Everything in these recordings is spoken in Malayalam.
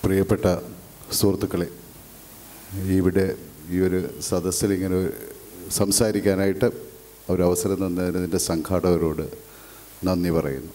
പ്രിയപ്പെട്ട സുഹൃത്തുക്കളെ ഇവിടെ ഈ ഒരു സദസ്സിൽ ഇങ്ങനെ സംസാരിക്കാനായിട്ട് ഒരു അവസരം തന്നതിന് ഇതിൻ്റെ സംഘാടകരോട് നന്ദി പറയുന്നു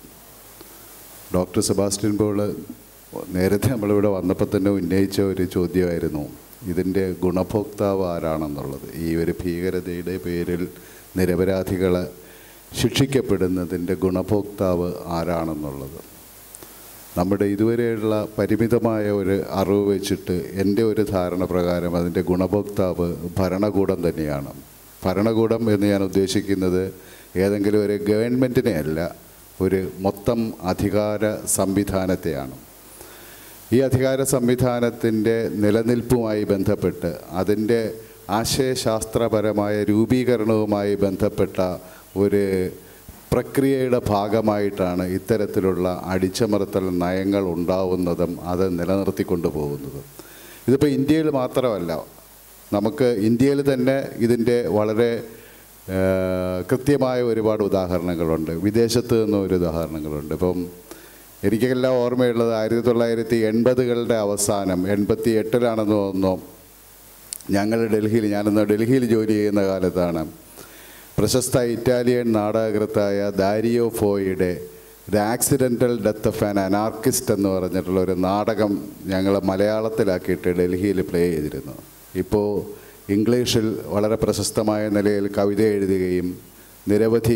ഡോക്ടർ സെബാസ്റ്റ്യൻ പോൾ നേരത്തെ നമ്മളിവിടെ വന്നപ്പോൾ തന്നെ ഉന്നയിച്ച ഒരു ചോദ്യമായിരുന്നു ഇതിൻ്റെ ഗുണഭോക്താവ് ആരാണെന്നുള്ളത് ഈ ഒരു ഭീകരതയുടെ പേരിൽ നിരപരാധികൾ ശിക്ഷിക്കപ്പെടുന്നതിൻ്റെ ഗുണഭോക്താവ് ആരാണെന്നുള്ളത് നമ്മുടെ ഇതുവരെയുള്ള പരിമിതമായ ഒരു അറിവ് വെച്ചിട്ട് എൻ്റെ ഒരു ധാരണ പ്രകാരം അതിൻ്റെ ഗുണഭോക്താവ് ഭരണകൂടം തന്നെയാണ് ഭരണകൂടം എന്ന് ഞാൻ ഉദ്ദേശിക്കുന്നത് ഏതെങ്കിലും ഒരു ഗവൺമെൻറ്റിനെ അല്ല ഒരു മൊത്തം അധികാര സംവിധാനത്തെയാണ് ഈ അധികാര സംവിധാനത്തിൻ്റെ നിലനിൽപ്പുമായി ബന്ധപ്പെട്ട് അതിൻ്റെ ആശയശാസ്ത്രപരമായ രൂപീകരണവുമായി ബന്ധപ്പെട്ട ഒരു പ്രക്രിയയുടെ ഭാഗമായിട്ടാണ് ഇത്തരത്തിലുള്ള അടിച്ചമർത്തൽ നയങ്ങൾ ഉണ്ടാവുന്നതും അത് നിലനിർത്തിക്കൊണ്ടു പോകുന്നതും ഇതിപ്പോൾ ഇന്ത്യയിൽ മാത്രമല്ല നമുക്ക് ഇന്ത്യയിൽ തന്നെ ഇതിൻ്റെ വളരെ ആ, കൃത്യമായ ഒരുപാട് ഉദാഹരണങ്ങളുണ്ട് വിദേശത്ത് നിന്നും ഒരു ഉദാഹരണങ്ങളുണ്ട് ഇപ്പം എനിക്കെല്ലാം ഓർമ്മയുള്ളത് ആയിരത്തി തൊള്ളായിരത്തി എൺപതുകളുടെ അവസാനം എൺപത്തി എട്ടിലാണെന്ന് തോന്നുന്നു ഞങ്ങൾ ഡൽഹിയിൽ ഞാനിന്ന് ഡൽഹിയിൽ ജോലി ചെയ്യുന്ന കാലത്താണ് പ്രശസ്ത ഇറ്റാലിയൻ നാടകകൃത്തായ ദാരിയോ ഫോയുടെ the accidental death of an anarchist എന്ന് പറഞ്ഞിട്ടുള്ള ഒരു നാടകം ഞങ്ങൾ മലയാളത്തിലാക്കിയിട്ട് ഡൽഹിയിൽ പ്ലേ ചെയ്തിരുന്നു ഇപ്പോൾ ഇംഗ്ലീഷിൽ വളരെ പ്രശസ്തമായ നിലയിൽ കവിത എഴുതുകയും നിരവധി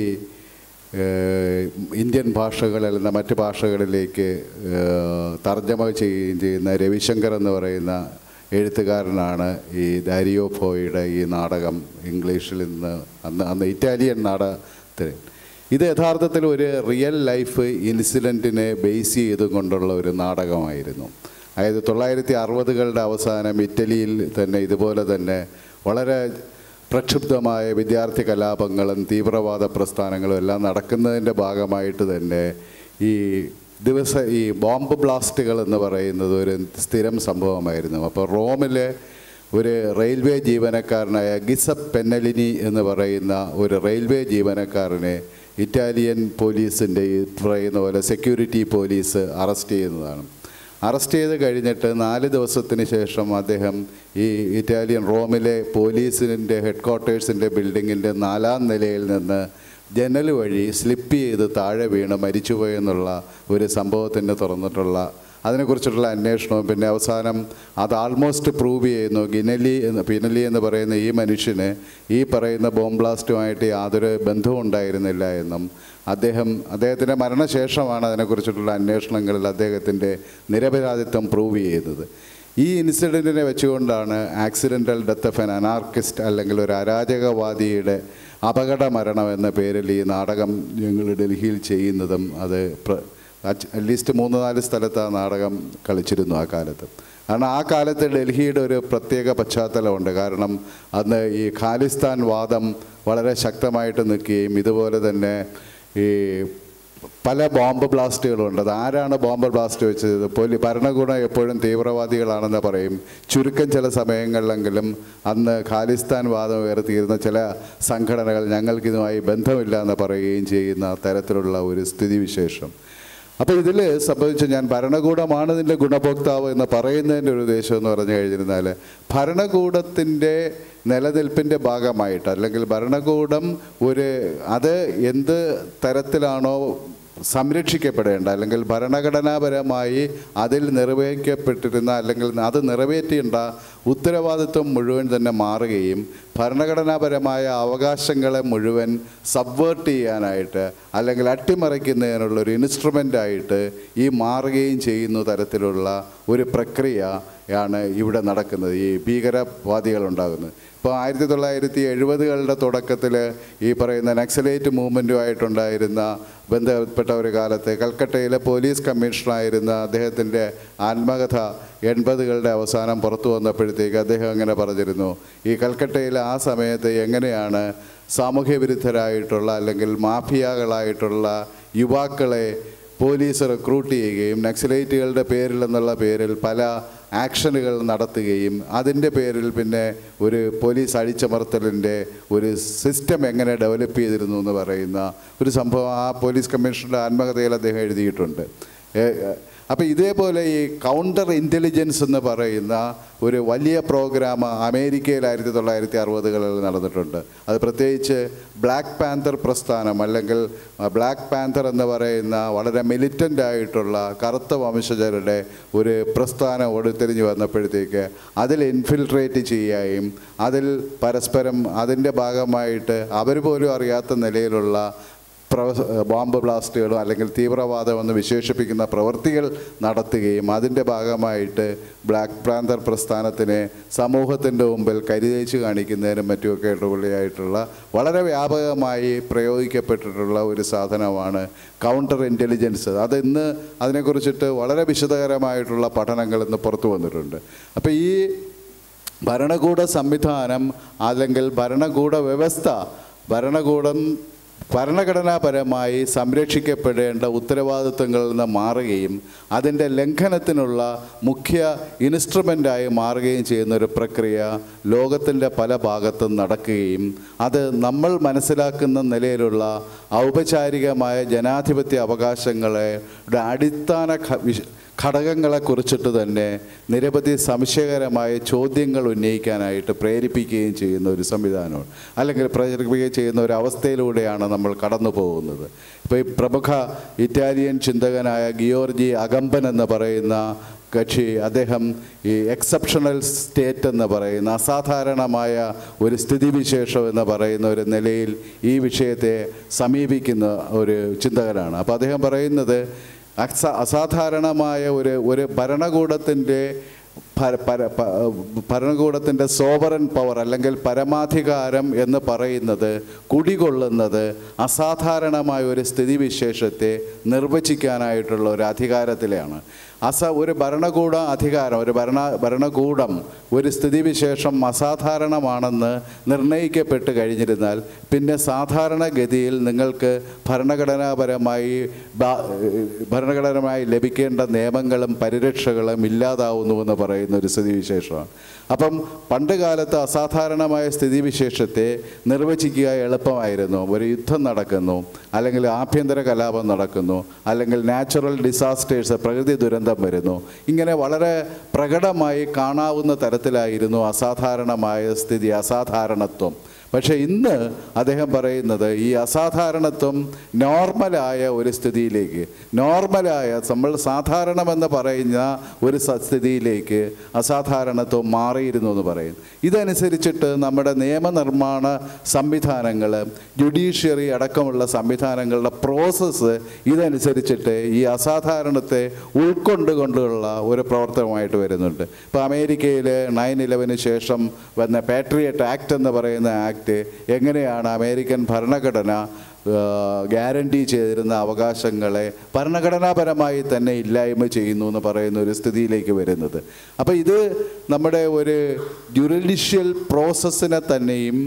ഏഹ്, ഇന്ത്യൻ ഭാഷകളിൽ നിന്ന് മറ്റ് ഭാഷകളിലേക്ക് ഏഹ്, തർജ്ജമ ചെയ്യുകയും ചെയ്യുന്ന രവിശങ്കർ എന്ന് പറയുന്ന എഴുത്തുകാരനാണ് ഈ ദാരിയോ ഫോയുടെ ഈ നാടകം ഇംഗ്ലീഷിൽ നിന്ന് അന്ന് അന്ന് ഇറ്റാലിയൻ നാടകത്തിന് ഇത് യഥാർത്ഥത്തിൽ ഒരു റിയൽ ലൈഫ് ഇൻസിഡൻറ്റിനെ ബേസ് ചെയ്തും കൊണ്ടുള്ള ഒരു നാടകമായിരുന്നു അതായത് തൊള്ളായിരത്തി അറുപതുകളുടെ അവസാനം ഇറ്റലിയിൽ തന്നെ ഇതുപോലെ തന്നെ വളരെ പ്രക്ഷുബ്ധമായ വിദ്യാർത്ഥി കലാപങ്ങളും തീവ്രവാദ പ്രസ്ഥാനങ്ങളും എല്ലാം നടക്കുന്നതിൻ്റെ ഭാഗമായിട്ട് തന്നെ ഈ ദിവസ ഈ ബോംബ് ബ്ലാസ്റ്റുകൾ എന്ന് പറയുന്നത് ഒരു സ്ഥിരം സംഭവമായിരുന്നു അപ്പോൾ റോമിലെ ഒരു റെയിൽവേ ജീവനക്കാരനായ ഗിസപ്പ് പെന്നലിനി എന്ന് പറയുന്ന ഒരു റെയിൽവേ ജീവനക്കാരനെ ഇറ്റാലിയൻ പോലീസിൻ്റെ ഈ പറയുന്ന പോലെ സെക്യൂരിറ്റി പോലീസ് അറസ്റ്റ് ചെയ്യുന്നതാണ് അറസ്റ്റ് ചെയ്ത് കഴിഞ്ഞിട്ട് നാല് ദിവസത്തിന് ശേഷം അദ്ദേഹം ഈ ഇറ്റാലിയൻ റോമിലെ പോലീസിൻ്റെ ഹെഡ് ക്വാർട്ടേഴ്സിൻ്റെ ബിൽഡിങ്ങിൻ്റെ നാലാം നിലയിൽ നിന്ന് ജനൽ വഴി സ്ലിപ്പ് ചെയ്ത് താഴെ വീണ് മരിച്ചുപോയെന്നുള്ള ഒരു സംഭവത്തിന് തുറന്നിട്ടുള്ള അതിനെക്കുറിച്ചിട്ടുള്ള അന്വേഷണവും പിന്നെ അവസാനം അത് ആൾമോസ്റ്റ് പ്രൂവ് ചെയ്യുന്നു ഗിനലി എന്ന് പിനലി എന്ന് പറയുന്ന ഈ മനുഷ്യന് ഈ പറയുന്ന ബോംബ് ബ്ലാസ്റ്റുമായിട്ട് യാതൊരു ബന്ധവും ഉണ്ടായിരുന്നില്ല എന്നും അദ്ദേഹം അദ്ദേഹത്തിൻ്റെ മരണശേഷമാണ് അതിനെക്കുറിച്ചിട്ടുള്ള അന്വേഷണങ്ങളിൽ അദ്ദേഹത്തിൻ്റെ നിരപരാധിത്വം പ്രൂവ് ചെയ്യുന്നത് ഈ ഇൻസിഡൻറ്റിനെ വെച്ചുകൊണ്ടാണ് accidental death of an anarchist അല്ലെങ്കിൽ ഒരു അരാജകവാദിയുടെ അപകട മരണം എന്ന പേരിൽ ഈ നാടകം ഞങ്ങൾ ഡൽഹിയിൽ ചെയ്യുന്നതും അത് അറ്റ്ലീസ്റ്റ് മൂന്ന് നാല് സ്ഥലത്ത് ആ നാടകം കളിച്ചിരുന്നു ആ കാലത്ത് കാരണം ആ കാലത്ത് ഡൽഹിയുടെ ഒരു പ്രത്യേക പശ്ചാത്തലമുണ്ട് കാരണം അന്ന് ഈ ഖാലിസ്ഥാൻ വാദം വളരെ ശക്തമായിട്ട് നിൽക്കുകയും ഇതുപോലെ തന്നെ ഈ പല ബോംബ് ബ്ലാസ്റ്റുകളുണ്ട് അത് ആരാണ് ബോംബ് ബ്ലാസ്റ്റ് വെച്ചത് പോലീ ഭരണകൂടം എപ്പോഴും തീവ്രവാദികളാണെന്ന് പറയും ചുരുക്കം ചില സമയങ്ങളിലെങ്കിലും അന്ന് ഖാലിസ്ഥാൻ വാദം ഉയർത്തിയിരുന്ന ചില സംഘടനകൾ ഞങ്ങൾക്കിതുമായി ബന്ധമില്ല എന്ന് പറയുകയും ചെയ്യുന്ന തരത്തിലുള്ള ഒരു സ്ഥിതിവിശേഷം അപ്പോൾ ഇതിൽ സംബന്ധിച്ച് ഞാൻ ഭരണകൂടമാണ് ഇതിൻ്റെ ഗുണഭോക്താവ് എന്ന് പറയുന്നതിൻ്റെ ഒരു ഉദ്ദേശം എന്ന് പറഞ്ഞു കഴിഞ്ഞിരുന്നാൽ ഭരണകൂടത്തിൻ്റെ നിലനിൽപ്പിൻ്റെ ഭാഗമായിട്ട് അല്ലെങ്കിൽ ഭരണകൂടം ഒരു അത് എന്ത് തരത്തിലാണോ സംരക്ഷിക്കപ്പെടേണ്ട അല്ലെങ്കിൽ ഭരണഘടനാപരമായി അതിൽ നിർവഹിക്കപ്പെട്ടിരുന്ന അല്ലെങ്കിൽ അത് നിറവേറ്റേണ്ട ഉത്തരവാദിത്വം മുഴുവൻ തന്നെ മാറുകയും ഭരണഘടനാപരമായ അവകാശങ്ങളെ മുഴുവൻ സബ്വേർട്ട് ചെയ്യാനായിട്ട് അല്ലെങ്കിൽ അട്ടിമറിക്കുന്നതിനുള്ള ഒരു ഇൻസ്ട്രുമെൻ്റായിട്ട് ഈ മാറുകയും ചെയ്യുന്ന തരത്തിലുള്ള ഒരു പ്രക്രിയയാണ് ഇവിടെ നടക്കുന്നത് ഈ ഭീകരവാദികൾ ഉണ്ടാകുന്നത് ഇപ്പോൾ ആയിരത്തി തൊള്ളായിരത്തി എഴുപതുകളുടെ തുടക്കത്തിൽ ഈ പറയുന്ന നക്സലേറ്റ് മൂവ്മെൻറ്റുമായിട്ടുണ്ടായിരുന്ന ബന്ധപ്പെട്ട ഒരു കാലത്ത് കൽക്കട്ടയിലെ പോലീസ് കമ്മീഷണറായിരുന്ന അദ്ദേഹത്തിൻ്റെ ആത്മകഥ എൺപതുകളുടെ അവസാനം പുറത്തു വന്നപ്പോഴത്തേക്ക് അദ്ദേഹം അങ്ങനെ പറഞ്ഞിരുന്നു ഈ കൽക്കട്ടയിൽ ആ സമയത്ത് എങ്ങനെയാണ് സാമൂഹ്യ വിരുദ്ധരായിട്ടുള്ള അല്ലെങ്കിൽ മാഫിയകളായിട്ടുള്ള യുവാക്കളെ പോലീസ് റിക്രൂട്ട് ചെയ്യുകയും നക്സലൈറ്റുകളുടെ പേരിൽ എന്നുള്ള പേരിൽ പല ആക്ഷനുകൾ നടത്തുകയും അതിൻ്റെ പേരിൽ പിന്നെ ഒരു പോലീസ് അഴിച്ചമർത്തലിൻ്റെ ഒരു സിസ്റ്റം എങ്ങനെ ഡെവലപ്പ് ചെയ്തിരുന്നു എന്ന് പറയുന്ന ഒരു സംഭവം ആ പോലീസ് കമ്മീഷണറുടെ ആത്മകഥയിൽ അദ്ദേഹം എഴുതിയിട്ടുണ്ട് അപ്പോൾ ഇതേപോലെ ഈ കൗണ്ടർ ഇൻ്റലിജൻസ് എന്ന് പറയുന്ന ഒരു വലിയ പ്രോഗ്രാം അമേരിക്കയിൽ ആയിരത്തി തൊള്ളായിരത്തി അറുപതുകളിൽ നടന്നിട്ടുണ്ട് അത് പ്രത്യേകിച്ച് ബ്ലാക്ക് പാന്തർ പ്രസ്ഥാനം അല്ലെങ്കിൽ ബ്ലാക്ക് പാന്തർ എന്ന് പറയുന്ന വളരെ മിലിറ്റൻ്റ് ആയിട്ടുള്ള കറുത്ത വംശജരുടെ ഒരു പ്രസ്ഥാനം ഓടിത്തിരിഞ്ഞ് വന്നപ്പോഴത്തേക്ക് അതിൽ ഇൻഫിൽട്രേറ്റ് ചെയ്യുകയും അതിൽ പരസ്പരം അതിൻ്റെ ഭാഗമായിട്ട് അവർ പോലും അറിയാത്ത നിലയിലുള്ള പ്രവ ബോംബ് ബ്ലാസ്റ്റുകളും അല്ലെങ്കിൽ തീവ്രവാദം എന്ന് വിശേഷിപ്പിക്കുന്ന പ്രവൃത്തികൾ നടത്തുകയും അതിൻ്റെ ഭാഗമായിട്ട് ബ്ലാക്ക് പ്രാന്തർ പ്രസ്ഥാനത്തിനെ സമൂഹത്തിൻ്റെ മുമ്പിൽ കരിതേച്ച് കാണിക്കുന്നതിനും മറ്റുമൊക്കെ ഇടപെടിയായിട്ടുള്ള വളരെ വ്യാപകമായി പ്രയോഗിക്കപ്പെട്ടിട്ടുള്ള ഒരു സാധനമാണ് കൗണ്ടർ ഇൻ്റലിജൻസ് അത് ഇന്ന് അതിനെക്കുറിച്ചിട്ട് വളരെ വിശദകരമായിട്ടുള്ള പഠനങ്ങൾ ഇന്ന് പുറത്തു വന്നിട്ടുണ്ട് അപ്പോൾ ഈ ഭരണകൂട സംവിധാനം അല്ലെങ്കിൽ ഭരണകൂട വ്യവസ്ഥ ഭരണകൂടം ഭരണഘടനാപരമായി സംരക്ഷിക്കപ്പെടേണ്ട ഉത്തരവാദിത്വങ്ങളിൽ നിന്ന് മാറുകയും അതിൻ്റെ ലംഘനത്തിനുള്ള മുഖ്യ ഇൻസ്ട്രുമെൻ്റായി മാറുകയും ചെയ്യുന്ന ഒരു പ്രക്രിയ ലോകത്തിൻ്റെ പല ഭാഗത്തും നടക്കുകയും അത് നമ്മൾ മനസ്സിലാക്കുന്ന നിലയിലുള്ള ഔപചാരികമായ ജനാധിപത്യ അവകാശങ്ങളെ അടിസ്ഥാന ഘ- വിശ- ഘടകങ്ങളെ കുറിച്ചിട്ട് തന്നെ നിരവധി സംശയകരമായ ചോദ്യങ്ങൾ ഉന്നയിക്കാനായിട്ട് പ്രേരിപ്പിക്കുകയും ചെയ്യുന്ന ഒരു സംവിധാനമാണ് അല്ലെങ്കിൽ പ്രേരിപ്പിക്കുകയും ചെയ്യുന്ന ഒരു അവസ്ഥയിലൂടെയാണ് നമ്മൾ കടന്നു പോകുന്നത് ഇപ്പോൾ ഈ പ്രമുഖ ഇറ്റാലിയൻ ചിന്തകനായ ഗിയോർജി അഗമ്പൻ എന്ന് പറയുന്ന കക്ഷി അദ്ദേഹം ഈ എക്സെപ്ഷണൽ സ്റ്റേറ്റ് എന്ന് പറയുന്ന അസാധാരണമായ ഒരു സ്ഥിതിവിശേഷം എന്ന് പറയുന്ന ഒരു നിലയിൽ ഈ വിഷയത്തെ സമീപിക്കുന്ന ഒരു ചിന്തകനാണ് അപ്പോൾ അദ്ദേഹം പറയുന്നത് അസ അസാധാരണമായ ഒരു ഒരു ഭരണകൂടത്തിൻ്റെ ഭര- പര- പ- ഭരണകൂടത്തിൻ്റെ സോവറൻ പവർ അല്ലെങ്കിൽ പരമാധികാരം എന്ന് പറയുന്നത് കുടികൊള്ളുന്നത് അസാധാരണമായ ഒരു സ്ഥിതിവിശേഷത്തെ നിർവചിക്കാനായിട്ടുള്ള ഒരു അധികാരത്തിലാണ് അസ ഒരു ഭരണകൂട അധികാരം ഒരു ഭരണ ഭരണകൂടം ഒരു സ്ഥിതിവിശേഷം അസാധാരണമാണെന്ന് നിർണയിക്കപ്പെട്ട് കഴിഞ്ഞിരുന്നാൽ പിന്നെ സാധാരണഗതിയിൽ നിങ്ങൾക്ക് ഭരണഘടനാപരമായി ബാ- ഭരണഘടനമായി ലഭിക്കേണ്ട നിയമങ്ങളും പരിരക്ഷകളും ഇല്ലാതാവുന്നുവെന്ന് പറയുന്ന ഒരു സ്ഥിതിവിശേഷമാണ് അപ്പം പണ്ട് കാലത്ത് അസാധാരണമായ സ്ഥിതിവിശേഷത്തെ നിർവചിക്കുക എളുപ്പമായിരുന്നു ഒരു യുദ്ധം നടക്കുന്നു അല്ലെങ്കിൽ ആഭ്യന്തര കലാപം നടക്കുന്നു അല്ലെങ്കിൽ നാച്ചുറൽ ഡിസാസ്റ്റേഴ്സ് പ്രകൃതി ദുരന്തം വരുന്നു ഇങ്ങനെ വളരെ പ്രകടമായി കാണാവുന്ന തരത്തിലായിരുന്നു അസാധാരണമായ സ്ഥിതി അസാധാരണത്വം പക്ഷേ ഇന്ന് അദ്ദേഹം പറയുന്നത് ഈ അസാധാരണത്വം നോർമലായ ഒരു സ്ഥിതിയിലേക്ക് നോർമലായ നമ്മൾ സാധാരണമെന്ന് പറയുന്ന ഒരു സ- സ്ഥിതിയിലേക്ക് അസാധാരണത്വം മാറിയിരുന്നു എന്ന് പറയുന്നു ഇതനുസരിച്ചിട്ട് നമ്മുടെ നിയമനിർമ്മാണ സംവിധാനങ്ങൾ ജുഡീഷ്യറി അടക്കമുള്ള സംവിധാനങ്ങളുടെ പ്രോസസ്സ് ഇതനുസരിച്ചിട്ട് ഈ അസാധാരണത്തെ ഉൾക്കൊണ്ടുകൊണ്ടുള്ള ഒരു പ്രവർത്തനമായിട്ട് വരുന്നുണ്ട് ഇപ്പോൾ അമേരിക്കയിൽ നയൻ ഇലവന് ശേഷം വന്ന പാട്രിയറ്റ് ആക്ട് എന്ന് പറയുന്ന ആക്ട് എങ്ങനെയാണ് അമേരിക്കൻ ഭരണഘടന ഗ്യാരണ്ടി ചെയ്തിരുന്ന അവകാശങ്ങളെ ഭരണഘടനാപരമായി തന്നെ ഇല്ലായ്മ ചെയ്യുന്നു എന്ന് പറയുന്ന ഒരു സ്ഥിതിയിലേക്ക് വരുന്നത് അപ്പോൾ ഇത് നമ്മുടെ ഒരു ജുഡീഷ്യൽ പ്രോസസ്സിനെ തന്നെയും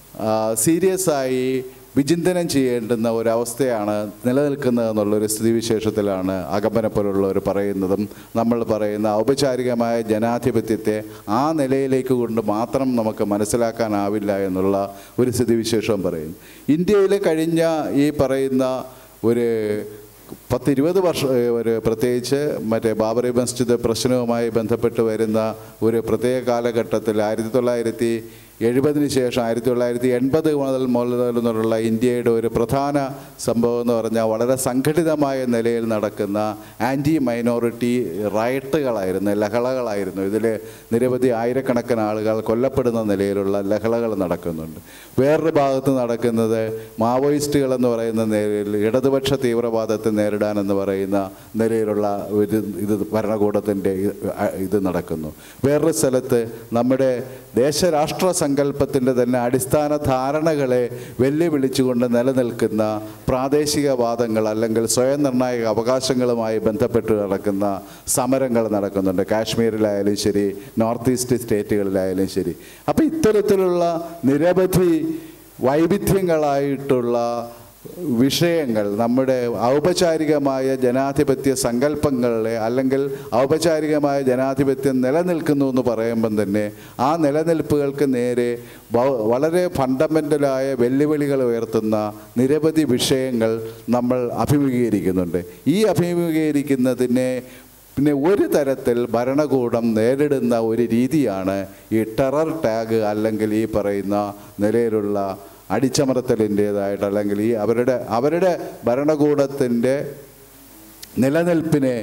സീരിയസ് ആയി വിചിന്തനം ചെയ്യേണ്ടുന്ന ഒരവസ്ഥയാണ് നിലനിൽക്കുന്നത് എന്നുള്ളൊരു സ്ഥിതിവിശേഷത്തിലാണ് അകമ്പനപ്പോലുള്ളവർ പറയുന്നതും നമ്മൾ പറയുന്ന ഔപചാരികമായ ജനാധിപത്യത്തെ ആ നിലയിലേക്ക് കൊണ്ട് മാത്രം നമുക്ക് മനസ്സിലാക്കാനാവില്ല എന്നുള്ള ഒരു സ്ഥിതിവിശേഷം പറയുന്നു ഇന്ത്യയിൽ കഴിഞ്ഞ ഈ പറയുന്ന ഒരു പത്തിരുപത് വർഷം ഒരു പ്രത്യേകിച്ച് മറ്റേ ബാബറി മസ്ജിദ് പ്രശ്നവുമായി ബന്ധപ്പെട്ട് വരുന്ന ഒരു പ്രത്യേക കാലഘട്ടത്തിൽ ആയിരത്തി തൊള്ളായിരത്തി എഴുപതിന് ശേഷം ആയിരത്തി തൊള്ളായിരത്തി എൺപത് മുതൽ മുതലുള്ള ഇന്ത്യയുടെ ഒരു പ്രധാന സംഭവം എന്ന് പറഞ്ഞാൽ വളരെ സംഘടിതമായ നിലയിൽ നടക്കുന്ന ആൻറ്റി മൈനോറിറ്റി റൈറ്റുകളായിരുന്നു ലഹളകളായിരുന്നു ഇതിൽ നിരവധി ആയിരക്കണക്കിന് ആളുകൾ കൊല്ലപ്പെടുന്ന നിലയിലുള്ള ലഹളകൾ നടക്കുന്നുണ്ട് വേറൊരു ഭാഗത്ത് നടക്കുന്നത് മാവോയിസ്റ്റുകൾ എന്ന് പറയുന്ന നിലയിൽ ഇടതുപക്ഷ തീവ്രവാദത്തെ നേരിടാനെന്ന് പറയുന്ന നിലയിലുള്ള ഒരു ഇത് ഭരണകൂടത്തിൻ്റെ ഇത് നടക്കുന്നു വേറൊരു സ്ഥലത്ത് നമ്മുടെ ദേശരാഷ്ട്ര സങ്കല്പത്തിൻ്റെ തന്നെ അടിസ്ഥാന ധാരണകളെ വെല്ലുവിളിച്ചുകൊണ്ട് നിലനിൽക്കുന്ന പ്രാദേശികവാദങ്ങൾ അല്ലെങ്കിൽ സ്വയം നിർണായക അവകാശങ്ങളുമായി ബന്ധപ്പെട്ട് നടക്കുന്ന സമരങ്ങൾ നടക്കുന്നുണ്ട് കാശ്മീരിലായാലും ശരി നോർത്ത് ഈസ്റ്റ് സ്റ്റേറ്റുകളിലായാലും ശരി അപ്പോൾ ഇത്തരത്തിലുള്ള നിരവധി വൈവിധ്യങ്ങളായിട്ടുള്ള വിഷയങ്ങൾ നമ്മുടെ ഔപചാരികമായ ജനാധിപത്യ സങ്കല്പങ്ങളെ അല്ലെങ്കിൽ ഔപചാരികമായ ജനാധിപത്യം നിലനിൽക്കുന്നു എന്ന് പറയുമ്പം തന്നെ ആ നിലനിൽപ്പുകൾക്ക് നേരെ വ- വളരെ ഫണ്ടമെൻ്റലായ വെല്ലുവിളികൾ ഉയർത്തുന്ന നിരവധി വിഷയങ്ങൾ നമ്മൾ അഭിമുഖീകരിക്കുന്നുണ്ട് ഈ അഭിമുഖീകരിക്കുന്നതിനെ പിന്നെ ഒരു തരത്തിൽ ഭരണകൂടം നേരിടുന്ന ഒരു രീതിയാണ് ഈ ടെറർ ടാഗ് അല്ലെങ്കിൽ ഈ പറയുന്ന നിലയിലുള്ള അടിച്ചമർത്തലിൻ്റേതായിട്ട് അല്ലെങ്കിൽ ഈ അവരുടെ അവരുടെ ഭരണകൂടത്തിൻ്റെ നിലനിൽപ്പിനെ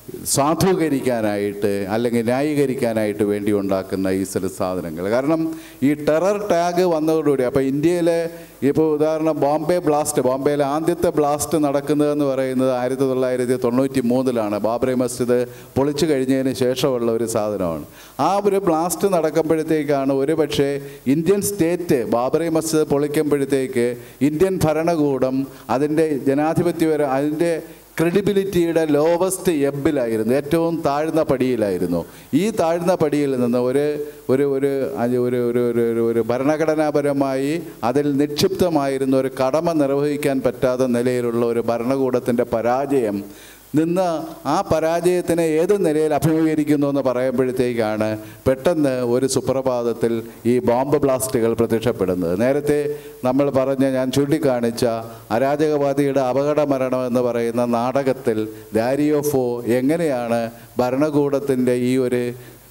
സാധൂകരിക്കാനായിട്ട് അല്ലെങ്കിൽ ന്യായീകരിക്കാനായിട്ട് വേണ്ടി ഉണ്ടാക്കുന്ന ഈ ചില സാധനങ്ങൾ കാരണം ഈ ടെറർ ടാഗ് വന്നതോടുകൂടി അപ്പോൾ ഇന്ത്യയിലെ ഇപ്പോൾ ഉദാഹരണം ബോംബെ ബ്ലാസ്റ്റ് ബോംബെയിലെ ആദ്യത്തെ ബ്ലാസ്റ്റ് നടക്കുന്നതെന്ന് പറയുന്നത് ആയിരത്തി തൊള്ളായിരത്തി തൊണ്ണൂറ്റി മൂന്നിലാണ് ബാബറി മസ്ജിദ് പൊളിച്ചു കഴിഞ്ഞതിന് ശേഷമുള്ള ഒരു സാധനമാണ് ആ ഒരു ബ്ലാസ്റ്റ് നടക്കുമ്പോഴത്തേക്കാണ് ഒരു പക്ഷേ ഇന്ത്യൻ സ്റ്റേറ്റ് ബാബറി മസ്ജിദ് പൊളിക്കുമ്പോഴത്തേക്ക് ഇന്ത്യൻ ഭരണകൂടം അതിൻ്റെ ജനാധിപത്യപര അതിൻ്റെ ക്രെഡിബിലിറ്റിയുടെ ലോവസ്റ്റ് എബിലായിരുന്നു ഏറ്റവും താഴ്ന്ന പടിയിലായിരുന്നു ഈ താഴ്ന്ന പടിയിൽ നിന്ന് ഒരു ഒരു ഒരു അത് ഒരു ഒരു ഒരു ഒരു ഒരു ഭരണഘടനാപരമായി അതിൽ നിക്ഷിപ്തമായിരുന്ന ഒരു കടമ നിർവഹിക്കാൻ പറ്റാത്ത നിലയിലുള്ള ഒരു ഭരണകൂടത്തിൻ്റെ പരാജയം നിന്ന് ആ പരാജയത്തിനെ ഏത് നിലയിൽ അഭിമുഖീകരിക്കുന്നു എന്ന് പറയുമ്പോഴത്തേക്കാണ് പെട്ടെന്ന് ഒരു സുപ്രഭാതത്തിൽ ഈ ബോംബ് ബ്ലാസ്റ്റുകൾ പ്രത്യക്ഷപ്പെടുന്നത് നേരത്തെ നമ്മൾ പറഞ്ഞ ഞാൻ ചൂണ്ടിക്കാണിച്ച അരാജകവാദിയുടെ അപകട മരണം എന്ന് പറയുന്ന നാടകത്തിൽ ഡാരിയോഫോ എങ്ങനെയാണ് ഭരണകൂടത്തിൻ്റെ ഈ ഒരു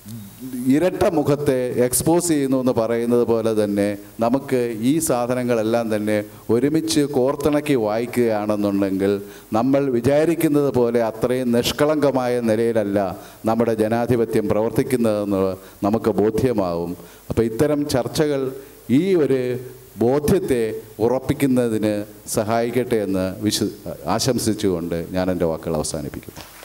ഇരട്ട മുഖത്തെ എക്സ്പോസ് ചെയ്യുന്നു എന്ന് പറയുന്നത് പോലെ തന്നെ നമുക്ക് ഈ സാധനങ്ങളെല്ലാം തന്നെ ഒരുമിച്ച് കോർത്തിണക്കി വായിക്കുകയാണെന്നുണ്ടെങ്കിൽ നമ്മൾ വിചാരിക്കുന്നത് പോലെ അത്രയും നിഷ്കളങ്കമായ നിലയിലല്ല നമ്മുടെ ജനാധിപത്യം പ്രവർത്തിക്കുന്നതെന്ന് നമുക്ക് ബോധ്യമാവും അപ്പോൾ ഇത്തരം ചർച്ചകൾ ഈ ഒരു ബോധ്യത്തെ ഉറപ്പിക്കുന്നതിന് സഹായിക്കട്ടെ എന്ന് വിശ്വ ആശംസിച്ചുകൊണ്ട് ഞാൻ എൻ്റെ വാക്കുകൾ അവസാനിപ്പിക്കുന്നു